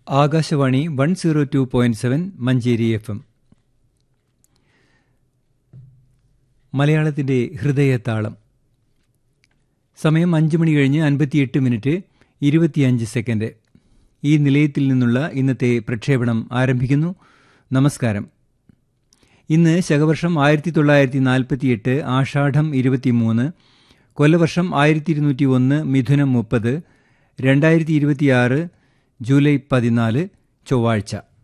Akashvani one zero two point seven Manjeri F M മലയാളത്തിൻ്റെ ഹൃദയതാളം സമയം അഞ്ച് മണി കഴിഞ്ഞ് അൻപത്തിയെട്ട് മിനിറ്റ് ഇരുപത്തിയഞ്ച് സെക്കൻഡ് ഈ നിലയത്തിൽ നിന്നുള്ള ഇന്നത്തെ പ്രക്ഷേപണം ആരംഭിക്കുന്നു നമസ്കാരം ഇന്ന് ശകവർഷം ആയിരത്തി തൊള്ളായിരത്തി നാൽപ്പത്തിയെട്ട് ആഷാഢം ഇരുപത്തിമൂന്ന് കൊല്ലവർഷം ആയിരത്തി ഇരുന്നൂറ്റി ഒന്ന് മിഥുനം മുപ്പത് രണ്ടായിരത്തി ഇരുപത്തിയാറ് ജൂലൈ പതിനാല് ചൊവ്വാഴ്ച